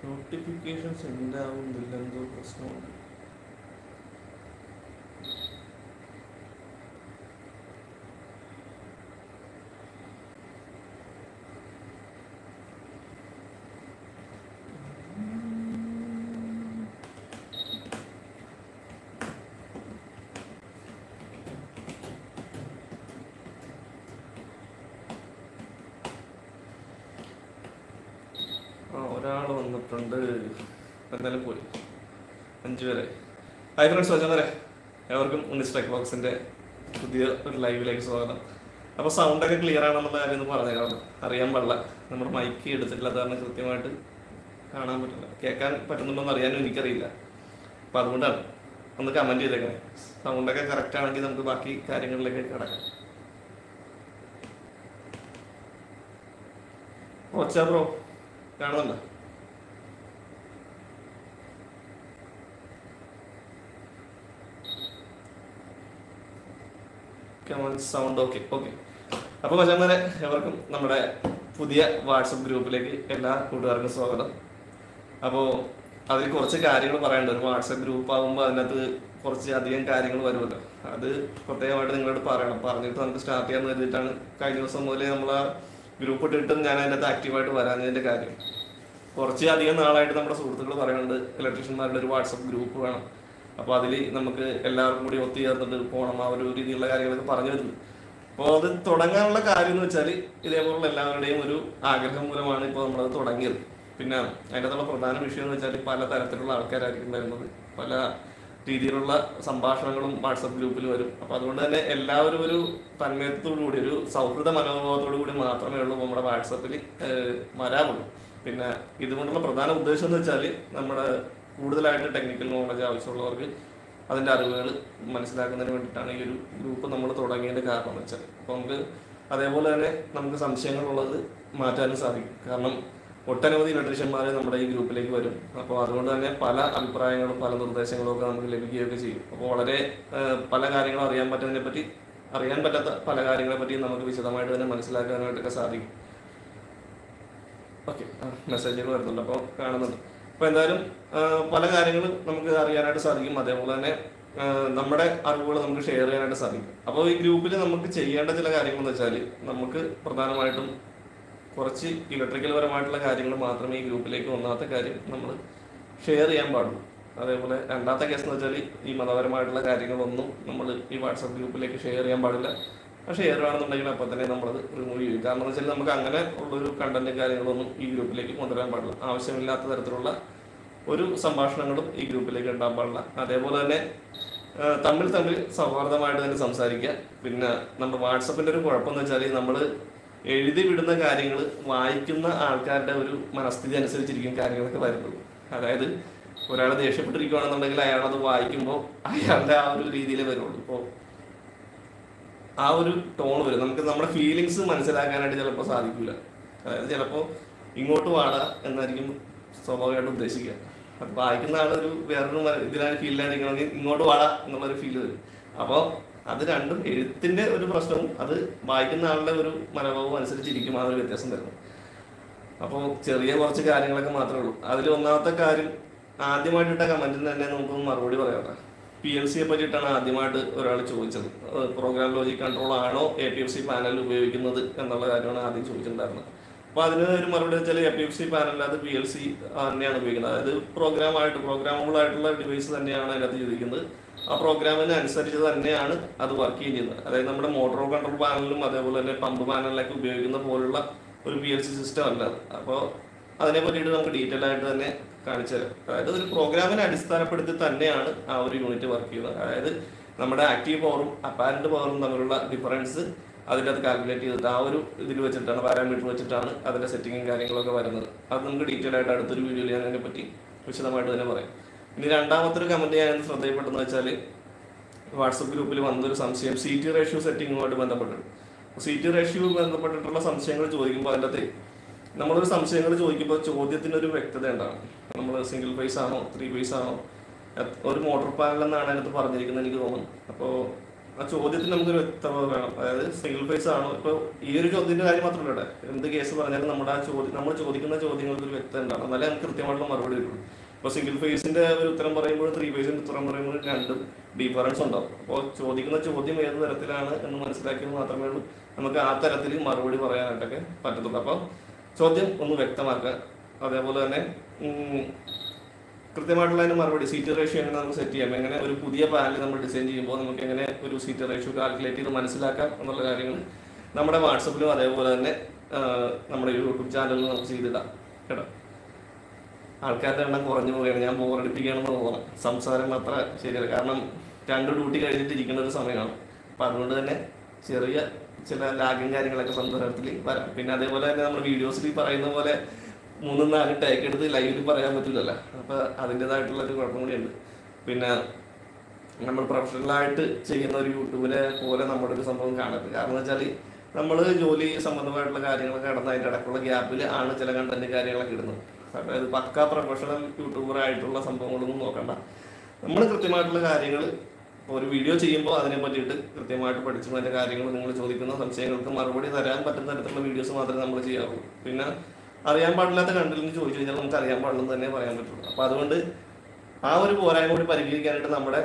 Notifications ഉണ്ടാവുന്നില്ല എന്തോ പ്രശ്നമുണ്ട് ആ ഒരാൾ വന്നിട്ടുണ്ട് എന്തായാലും പോയി അഞ്ചു പേരെ ഹായ് ഫ്രണ്ട്സ് വച്ചവരെ എവർക്കും ഉണ്ണിസ്ട്രൈക്ക് ബോക്സിന്റെ പുതിയ ഒരു ലൈവിലേക്ക് സ്വാഗതം അപ്പോൾ സൗണ്ടൊക്കെ ക്ലിയർ ആണെന്നുള്ള കാര്യം ഒന്ന് പറഞ്ഞേക്കാം അറിയാൻ പാടില്ല നമ്മുടെ മൈക്ക് എടുത്തിട്ടില്ല കാരണം കൃത്യമായിട്ട് കാണാൻ പറ്റില്ല കേൾക്കാൻ പറ്റുന്നുണ്ടോ എന്ന് അറിയാനും എനിക്കറിയില്ല അപ്പം അതുകൊണ്ടാണ് ഒന്ന് കമൻറ്റ് ചെയ്തേക്കണേ സൗണ്ടൊക്കെ കറക്റ്റ് ആണെങ്കിൽ നമുക്ക് ബാക്കി കാര്യങ്ങളിലേക്ക് കിടക്കാം ഒച്ച ബ്രോ കാണുന്നുണ്ടോ സൗണ്ട് ഓക്കെ ഓക്കെ അപ്പോൾ മച്ചന്മാരെ എവർക്കും നമ്മുടെ പുതിയ വാട്സപ്പ് ഗ്രൂപ്പിലേക്ക് എല്ലാ കൂട്ടുകാർക്കും സ്വാഗതം അപ്പോൾ അതിൽ കുറച്ച് കാര്യങ്ങൾ പറയാനുണ്ട് ഒരു വാട്സപ്പ് ഗ്രൂപ്പ് ആകുമ്പോൾ അതിനകത്ത് കുറച്ച് അധികം കാര്യങ്ങൾ വരുമല്ലോ അത് പ്രത്യേകമായിട്ട് നിങ്ങളോട് പറയണം പറഞ്ഞിട്ട് നമുക്ക് സ്റ്റാർട്ട് ചെയ്യാൻ കരുതിയിട്ടാണ് കഴിഞ്ഞ ദിവസം മുതലേ നമ്മൾ ആ ഗ്രൂപ്പ് ഇട്ടിട്ടും ഞാൻ അതിനകത്ത് ആക്റ്റീവായിട്ട് വരാഞ്ഞതിൻ്റെ കാര്യം കുറച്ച് അധികം നാളായിട്ട് നമ്മുടെ സുഹൃത്തുക്കൾ പറയുന്നുണ്ട് ഇലക്ട്രീഷ്യന്മാരുടെ ഒരു വാട്സപ്പ് ഗ്രൂപ്പ് വേണം അപ്പോൾ അതിൽ നമുക്ക് എല്ലാവർക്കും കൂടി ഒത്തുചേർന്നിട്ട് പോകണം ആ ഒരു രീതിയിലുള്ള കാര്യങ്ങളൊക്കെ പറഞ്ഞു വരുന്നു അപ്പോൾ അത് തുടങ്ങാനുള്ള കാര്യം എന്ന് വെച്ചാൽ ഇതേപോലുള്ള എല്ലാവരുടെയും ഒരു ആഗ്രഹം മൂലമാണ് ഇപ്പോൾ നമ്മളത് തുടങ്ങിയത് പിന്നെ അതിനകത്തുള്ള പ്രധാന വിഷയം എന്ന് വെച്ചാൽ പല തരത്തിലുള്ള ആൾക്കാരായിരിക്കും വരുന്നത് പല രീതിയിലുള്ള സംഭാഷണങ്ങളും വാട്സപ്പ് ഗ്രൂപ്പിൽ വരും അപ്പോൾ അതുകൊണ്ട് തന്നെ എല്ലാവരും ഒരു തന്മയത്തോടു കൂടി ഒരു സൗഹൃദ മനോഭാവത്തോടു കൂടി മാത്രമേ ഉള്ളൂ നമ്മുടെ വാട്സപ്പിൽ വരാമുള്ളൂ പിന്നെ ഇതുകൊണ്ടുള്ള പ്രധാന ഉദ്ദേശം എന്ന് വെച്ചാൽ നമ്മുടെ കൂടുതലായിട്ട് ടെക്നിക്കൽ നോളജ് ആവശ്യമുള്ളവർക്ക് അതിൻ്റെ അറിവുകൾ മനസ്സിലാക്കുന്നതിന് വേണ്ടിയിട്ടാണ് ഈ ഒരു ഗ്രൂപ്പ് നമ്മൾ തുടങ്ങിയതിൻ്റെ കാരണം എന്ന് വെച്ചാൽ അപ്പോൾ നമുക്ക് അതേപോലെ തന്നെ നമുക്ക് സംശയങ്ങളുള്ളത് മാറ്റാനും സാധിക്കും കാരണം ഒട്ടനവധി ഇലക്ട്രീഷ്യന്മാർ നമ്മുടെ ഈ ഗ്രൂപ്പിലേക്ക് വരും അപ്പോൾ അതുകൊണ്ട് തന്നെ പല അഭിപ്രായങ്ങളും പല നിർദ്ദേശങ്ങളും ഒക്കെ നമുക്ക് ലഭിക്കുകയൊക്കെ ചെയ്യും അപ്പോൾ വളരെ ആ, പല കാര്യങ്ങളും അറിയാൻ പറ്റുന്നതിനെ പറ്റി അറിയാൻ പറ്റാത്ത പല കാര്യങ്ങളെ പറ്റി നമുക്ക് വിശദമായിട്ട് തന്നെ മനസ്സിലാക്കാനായിട്ടൊക്കെ സാധിക്കും ഓക്കെ മെസ്സേജുകൾ വരുന്നുണ്ട് അപ്പോൾ കാണുന്നുണ്ട് അപ്പോൾ എന്തായാലും ആ, പല കാര്യങ്ങളും നമുക്ക് അറിയാനായിട്ട് സാധിക്കും അതേപോലെ തന്നെ ആ, നമ്മുടെ അറിവുകൾ നമുക്ക് ഷെയർ ചെയ്യാനായിട്ട് സാധിക്കും അപ്പോൾ ഈ ഗ്രൂപ്പിൽ നമുക്ക് ചെയ്യേണ്ട ചില കാര്യങ്ങൾ എന്ന് വെച്ചാൽ നമുക്ക് പ്രധാനമായിട്ടും കുറച്ച് ഇലക്ട്രിക്കൽ പരമായിട്ടുള്ള കാര്യങ്ങൾ മാത്രമേ ഈ ഗ്രൂപ്പിലേക്ക് ഒന്നാമത്തെ കാര്യം നമ്മൾ ഷെയർ ചെയ്യാൻ പാടുള്ളൂ അതേപോലെ രണ്ടാമത്തെ കേസ് എന്ന് വെച്ചാൽ ഈ മതപരമായിട്ടുള്ള കാര്യങ്ങളൊന്നും നമ്മൾ ഈ വാട്സപ്പ് ഗ്രൂപ്പിലേക്ക് ഷെയർ ചെയ്യാൻ പാടില്ല ആ ഷെയർ വേണമെന്നുണ്ടെങ്കിൽ അപ്പം തന്നെ നമ്മളത് റിമൂവ് ചെയ്യും കാരണം എന്ന് വെച്ചാൽ നമുക്ക് അങ്ങനെ ഉള്ളൊരു കണ്ടന്റും കാര്യങ്ങളൊന്നും ഈ ഗ്രൂപ്പിലേക്ക് കൊണ്ടുവരാൻ പാടില്ല ആവശ്യമില്ലാത്ത തരത്തിലുള്ള ഒരു സംഭാഷണങ്ങളും ഈ ഗ്രൂപ്പിലേക്ക് ഉണ്ടാകാൻ പാടില്ല അതേപോലെ തന്നെ ആ, തമ്മിൽ തമ്മിൽ സൗഹാർദ്ദമായിട്ട് തന്നെ സംസാരിക്കുക പിന്നെ നമ്മുടെ വാട്സപ്പിന്റെ ഒരു കുഴപ്പമെന്ന് വെച്ചാൽ നമ്മൾ എഴുതി വിടുന്ന കാര്യങ്ങൾ വായിക്കുന്ന ആൾക്കാരുടെ ഒരു മനസ്ഥിതി അനുസരിച്ചിരിക്കും കാര്യങ്ങളൊക്കെ വരുന്നത് അതായത് ഒരാൾ ദേഷ്യപ്പെട്ടിരിക്കുകയാണെന്നുണ്ടെങ്കിൽ അയാളത് വായിക്കുമ്പോൾ അയാളുടെ ആ ഒരു രീതിയിൽ വരുള്ളൂ ഇപ്പോൾ ആ ഒരു ടോൺ വരും നമുക്ക് നമ്മുടെ ഫീലിങ്സ് മനസ്സിലാക്കാനായിട്ട് ചിലപ്പോൾ സാധിക്കില്ല അതായത് ചിലപ്പോൾ ഇങ്ങോട്ട് വാട എന്നായിരിക്കും സ്വാഭാവികമായിട്ട് ഉദ്ദേശിക്കുക അത് വായിക്കുന്ന ആളൊരു വേറൊരു മ- ഇതിലാണ് ഫീലിലായിരിക്കണമെങ്കിൽ ഇങ്ങോട്ട് വാട എന്നുള്ളൊരു ഫീൽ വരും അപ്പോൾ അത് രണ്ടും എഴുത്തിന്റെ ഒരു പ്രശ്നവും അത് വായിക്കുന്ന ആളുടെ ഒരു മനോഭാവം അനുസരിച്ചിരിക്കും ആ ഒരു വ്യത്യാസം വരുന്നത് അപ്പോൾ ചെറിയ കുറച്ച് കാര്യങ്ങളൊക്കെ മാത്രമേ ഉള്ളൂ അതിൽ ഒന്നാമത്തെ കാര്യം ആദ്യമായിട്ടിട്ട കമന്റിന് തന്നെ നമുക്ക് മറുപടി പറയാം പി എൽ സിയെ പറ്റിയിട്ടാണ് ആദ്യമായിട്ട് ഒരാൾ ചോദിച്ചത് പ്രോഗ്രാം ലോജിക് കൺട്രോൾ ആണോ A P F C panel ഉപയോഗിക്കുന്നത് എന്നുള്ള കാര്യമാണ് ആദ്യം ചോദിച്ചിട്ടുണ്ടായിരുന്നത് അപ്പോൾ അതിന് ഒരു മറുപടി വെച്ചാൽ A P F C panel അത് പി എൽ സി തന്നെയാണ് ഉപയോഗിക്കുന്നത് അതായത് പ്രോഗ്രാം ആയിട്ട് പ്രോഗ്രാമബിൾ ആയിട്ടുള്ള ഡിവൈസ് തന്നെയാണ് അതിനകത്ത് ചോദിക്കുന്നത് ആ പ്രോഗ്രാമിന് അനുസരിച്ച് തന്നെയാണ് അത് വർക്ക് ചെയ്യുന്നത് അതായത് നമ്മുടെ മോട്ടോർ കൺട്രോൾ പാനലിലും അതേപോലെ തന്നെ പമ്പ് പാനലിലൊക്കെ ഉപയോഗിക്കുന്ന പോലുള്ള ഒരു പി എൽ സി സിസ്റ്റം അല്ല അത് അപ്പോൾ അതിനെ പറ്റിയിട്ട് നമുക്ക് ഡീറ്റെയിൽ ആയിട്ട് തന്നെ കാണിച്ചു തരാം അതായത് ഒരു പ്രോഗ്രാമിനെ അടിസ്ഥാനപ്പെടുത്തി തന്നെയാണ് ആ ഒരു യൂണിറ്റ് വർക്ക് ചെയ്യുന്നത് അതായത് നമ്മുടെ ആക്റ്റീവ് പവറും അപ്പാരന്റ് പവറും തമ്മിലുള്ള ഡിഫറൻസ് അതിൻ്റെ അത് കാൽക്കുലേറ്റ് ചെയ്തിട്ട് ആ ഒരു ഇതിൽ വെച്ചിട്ടാണ് പാരാമീറ്റർ വെച്ചിട്ടാണ് അതിന്റെ സെറ്റിങ്ങും കാര്യങ്ങളൊക്കെ വരുന്നത് അത് നമുക്ക് ഡീറ്റെയിൽ ആയിട്ട് അടുത്തൊരു വീഡിയോയിൽ ഞാൻ അതിനെ പറ്റി വിശദമായിട്ട് തന്നെ പറയാം ഇനി രണ്ടാമത്തെ ഒരു കമന്റ് ഞാൻ ശ്രദ്ധയിൽപ്പെട്ടെന്ന് വെച്ചാൽ വാട്സപ്പ് ഗ്രൂപ്പിൽ വന്നൊരു സംശയം സി ടി റേഷ്യോ സെറ്റിങ്ങുമായിട്ട് ബന്ധപ്പെട്ടിട്ട് സി ടി റേഷ്യോ ബന്ധപ്പെട്ടിട്ടുള്ള സംശയങ്ങൾ ചോദിക്കുമ്പോൾ അതിൻ്റെ അകത്ത് നമ്മളൊരു സംശയങ്ങൾ ചോദിക്കുമ്പോൾ ചോദ്യത്തിന് ഒരു വ്യക്തത ഉണ്ടാകും നമ്മൾ സിംഗിൾ ഫേസ് ആണോ ത്രീ ഫേസ് ആണോ എത്- ഒരു മോട്ടോർ പാനൽ എന്നാണ് അതിനകത്ത് പറഞ്ഞിരിക്കുന്നത് എനിക്ക് തോന്നുന്നു അപ്പോൾ ആ ചോദ്യത്തിന് നമുക്കൊരു വ്യക്തത വേണം അതായത് സിംഗിൾ ഫേസ് ആണോ ഇപ്പൊ ഈ ഒരു ചോദ്യത്തിന്റെ കാര്യം മാത്രമല്ല ഇവിടെ എന്ത് കേസ് പറഞ്ഞാലും നമ്മുടെ ആ ചോദ്യം നമ്മൾ ചോദിക്കുന്ന ചോദ്യങ്ങൾക്ക് ഒരു വ്യക്തത ഉണ്ടാവും എന്നാലേ നമുക്ക് കൃത്യമായിട്ടുള്ള മറുപടി വരുള്ളൂ ഇപ്പൊ സിംഗിൾ ഫേസിന്റെ ഒരു ഉത്തരം പറയുമ്പോൾ ത്രീ ഫേസിന്റെ ഉത്തരം പറയുമ്പോൾ രണ്ടും ഡിഫറൻസ് ഉണ്ടാവും അപ്പോൾ ചോദിക്കുന്ന ചോദ്യം ഏത് തരത്തിലാണ് എന്ന് മനസ്സിലാക്കിയത് മാത്രമേ ഉള്ളൂ നമുക്ക് ആ തരത്തിൽ മറുപടി പറയാനായിട്ടൊക്കെ പറ്റത്തുള്ളൂ അപ്പോൾ ചോദ്യം ഒന്ന് വ്യക്തമാക്കുക അതേപോലെ തന്നെ ഉം, കൃത്യമായിട്ടുള്ള അതിന് മറുപടി സീറ്റ് റേഷ്യോ എങ്ങനെ നമുക്ക് സെറ്റ് ചെയ്യാം എങ്ങനെ ഒരു പുതിയ പാനൽ നമ്മൾ ഡിസൈൻ ചെയ്യുമ്പോൾ നമുക്ക് എങ്ങനെ ഒരു സീറ്റ് റേഷ്യോ കാൽക്കുലേറ്റ് ചെയ്ത് മനസ്സിലാക്കാം എന്നുള്ള കാര്യങ്ങൾ നമ്മുടെ വാട്സപ്പിലും അതേപോലെ തന്നെ ആ, നമ്മുടെ യൂട്യൂബ് ചാനലിൽ നമുക്ക് ചെയ്തിടാം കേട്ടോ ആൾക്കാരുടെ എണ്ണം കുറഞ്ഞു പോവുകയാണ് ഞാൻ ബോറടിപ്പിക്കുകയാണെന്ന് തോന്നണം സംസാരം അത്ര ശരിയല്ല കാരണം രണ്ട് ഡ്യൂട്ടി കഴിഞ്ഞിട്ട് ഇരിക്കുന്ന ഒരു സമയമാണ് അപ്പം അതുകൊണ്ട് തന്നെ ചെറിയ ചില ലാഗും കാര്യങ്ങളൊക്കെ സംസാരത്തിൽ വരാം പിന്നെ അതേപോലെ തന്നെ നമ്മൾ വീഡിയോസിൽ പറയുന്ന പോലെ മൂന്നും നാലും ടേക്ക് എടുത്ത് ലൈവിൽ പറയാൻ പറ്റില്ലല്ലോ അപ്പോൾ അതിൻ്റെതായിട്ടുള്ള ഒരു കുഴപ്പം കൂടിയുണ്ട് പിന്നെ നമ്മൾ പ്രൊഫഷണലായിട്ട് ചെയ്യുന്ന ഒരു യൂട്യൂബിനെ പോലെ നമ്മുടെ ഒരു സംഭവം കാണരുത് കാരണം എന്ന് വെച്ചാൽ നമ്മൾ ജോലി സംബന്ധമായിട്ടുള്ള കാര്യങ്ങളൊക്കെ നടന്ന അതിൻ്റെ ഇടയ്ക്കുള്ള ഗ്യാപ്പിൽ ആണ് ചില കണ്ടന്റ് കാര്യങ്ങളൊക്കെ ഇടുന്നത് അതായത് പക്ക പ്രൊഫഷണൽ യൂട്യൂബർ ആയിട്ടുള്ള സംഭവങ്ങളൊന്നും നോക്കണ്ട നമ്മൾ കൃത്യമായിട്ടുള്ള കാര്യങ്ങൾ ഒരു വീഡിയോ ചെയ്യുമ്പോൾ അതിനെ പറ്റിയിട്ട് കൃത്യമായിട്ട് പഠിച്ചു അതിൻ്റെ കാര്യങ്ങൾ നിങ്ങൾ ചോദിക്കുന്ന സംശയങ്ങൾക്ക് മറുപടി തരാൻ പറ്റുന്ന തരത്തിലുള്ള വീഡിയോസ് മാത്രമേ നമ്മൾ ചെയ്യാറുള്ളൂ പിന്നെ അറിയാൻ പാടില്ലാത്ത കണ്ടന്റിന് ചോദിച്ചു കഴിഞ്ഞാൽ നമുക്ക് അറിയാൻ പാടില്ലെന്ന് തന്നെ പറയാൻ പറ്റുള്ളൂ അപ്പോൾ അതുകൊണ്ട് ആ ഒരു പോരായ്മ കൂടി പരിഹരിക്കാനായിട്ട് നമ്മുടെ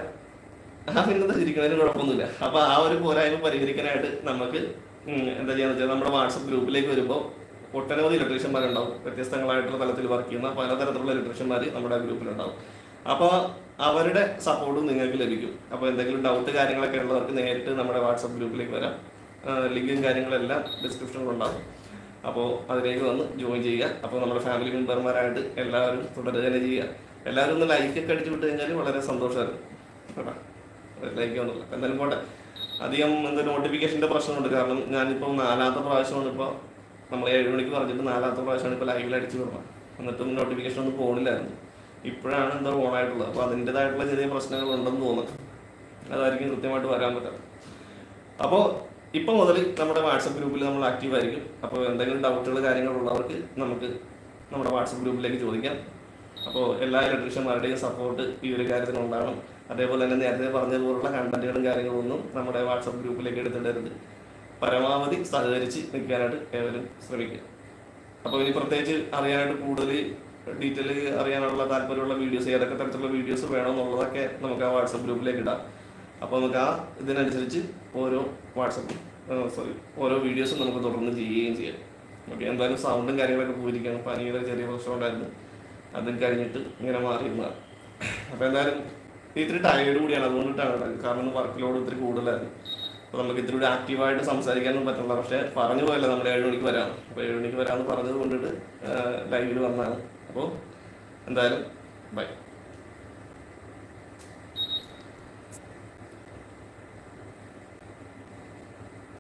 ആ പിന്നെ ചിരിക്കുന്നതിന് കുഴപ്പമൊന്നുമില്ല അപ്പൊ ആ ഒരു പോരായ്മ പരിഹരിക്കാനായിട്ട് നമുക്ക് ഉം, എന്താ ചെയ്യാന്ന് വെച്ചാൽ നമ്മുടെ വാട്സപ്പ് ഗ്രൂപ്പിലേക്ക് വരുമ്പോൾ ഒട്ടനവധി ഇലക്ട്രീഷ്യന്മാരുണ്ടാവും വ്യത്യസ്തങ്ങളായിട്ടുള്ള തലത്തിൽ വർക്ക് ചെയ്യുന്ന പലതരത്തിലുള്ള ഇലക്ട്രീഷ്യന്മാർ നമ്മുടെ ഗ്രൂപ്പിലുണ്ടാവും അപ്പോൾ അവരുടെ സപ്പോർട്ടും നിങ്ങൾക്ക് ലഭിക്കും അപ്പോൾ എന്തെങ്കിലും ഡൗട്ട് കാര്യങ്ങളൊക്കെ ഉള്ളവർക്ക് നേരിട്ട് നമ്മുടെ വാട്സപ്പ് ഗ്രൂപ്പിലേക്ക് വരാം ലിങ്കും കാര്യങ്ങളെല്ലാം ഡിസ്ക്രിപ്ഷനിൽ ഉണ്ടാവും അപ്പോൾ അതിലേക്ക് വന്ന് ജോയിൻ ചെയ്യുക അപ്പോൾ നമ്മുടെ ഫാമിലി മെമ്പർമാരായിട്ട് എല്ലാവരും തുടരുക തന്നെ ചെയ്യുക എല്ലാവരും ഒന്ന് ലൈക്കൊക്കെ അടിച്ചു വിട്ട് കഴിഞ്ഞാൽ വളരെ സന്തോഷമായിരുന്നു കേട്ടോ ലൈക്ക് ഒന്നുമില്ല എന്തായാലും പോട്ടെ അധികം എന്താ നോട്ടിഫിക്കേഷൻ്റെ പ്രശ്നമുണ്ട് കാരണം ഞാനിപ്പോൾ നാലാമത്തെ പ്രാവശ്യമാണ് ഇപ്പോൾ നമ്മൾ ഏഴ് മണിക്ക് പറഞ്ഞിട്ട് നാലാമത്തെ പ്രാവശ്യമാണ് ഇപ്പോൾ ലൈവിൽ അടിച്ചു വിടണം എന്നിട്ടും നോട്ടിഫിക്കേഷൻ ഒന്നും പോണില്ലായിരുന്നു ഇപ്പോഴാണ് എന്താ ഓണായിട്ടുള്ളത് അപ്പോൾ അതിൻ്റെതായിട്ടുള്ള ചെറിയ പ്രശ്നങ്ങൾ ഉണ്ടെന്ന് തോന്നുന്നു അതായിരിക്കും കൃത്യമായിട്ട് വരാൻ പറ്റാത്തത് അപ്പോൾ ഇപ്പോൾ മുതൽ നമ്മുടെ വാട്സപ്പ് ഗ്രൂപ്പിൽ നമ്മൾ ആക്റ്റീവ് ആയിരിക്കും അപ്പോൾ എന്തെങ്കിലും ഡൗട്ടുകൾ കാര്യങ്ങളുള്ളവർക്ക് നമുക്ക് നമ്മുടെ വാട്സപ്പ് ഗ്രൂപ്പിലേക്ക് ചോദിക്കാം അപ്പോൾ എല്ലാ ഇലക്ട്രീഷ്യന്മാരുടെയും സപ്പോർട്ട് ഈ ഒരു കാര്യത്തിന് ഉണ്ടാകണം അതേപോലെ തന്നെ നേരത്തെ പറഞ്ഞതുപോലുള്ള കണ്ടന്റുകളും കാര്യങ്ങളും ഒന്നും നമ്മുടെ വാട്സപ്പ് ഗ്രൂപ്പിലേക്ക് എടുത്തിടരുത് പരമാവധി സഹകരിച്ച് നിൽക്കാനായിട്ട് ഏവരും ശ്രമിക്കുക അപ്പോൾ ഇനി പ്രത്യേകിച്ച് അറിയാനായിട്ട് കൂടുതൽ ഡീറ്റെയിൽ അറിയാനുള്ള താല്പര്യമുള്ള വീഡിയോസ് ഏതൊക്കെ തരത്തിലുള്ള വീഡിയോസ് വേണമെന്നുള്ളതൊക്കെ നമുക്ക് ആ വാട്സപ്പ് ഗ്രൂപ്പിലേക്ക് ഇടാം അപ്പോൾ നമുക്ക് ആ ഇതിനനുസരിച്ച് ഓരോ വാട്സപ്പ് സോറി ഓരോ വീഡിയോസും നമുക്ക് തുടർന്ന് ചെയ്യുകയും ചെയ്യാം ഓക്കെ എന്തായാലും സൗണ്ടും കാര്യങ്ങളൊക്കെ പോയിരിക്കുകയാണ് പനിയുടെ ചെറിയ പ്രശ്നം ഉണ്ടായിരുന്നു അതും കഴിഞ്ഞിട്ട് ഇങ്ങനെ മാറിയിരുന്നതാണ് അപ്പോൾ എന്തായാലും ഇത്തിരി ടയേർഡ് കൂടിയാണ് അതുകൊണ്ടിട്ടാണ് കേട്ടോ. കാരണം വർക്ക് ലോഡ് ഇത്തിരി കൂടുതലായിരുന്നു അപ്പോൾ നമുക്ക് ഇത്തിരി കൂടി ആക്റ്റീവായിട്ട് സംസാരിക്കാനും പറ്റില്ല പക്ഷേ പറഞ്ഞു പോയല്ലോ നമ്മൾ ഏഴ് മണിക്ക് വരാം അപ്പോൾ ഏഴ് മണിക്ക് വരാമെന്ന് പറഞ്ഞത് കൊണ്ടിട്ട് ലൈവിൽ വന്നതാണ് അപ്പോൾ എന്തായാലും ബൈ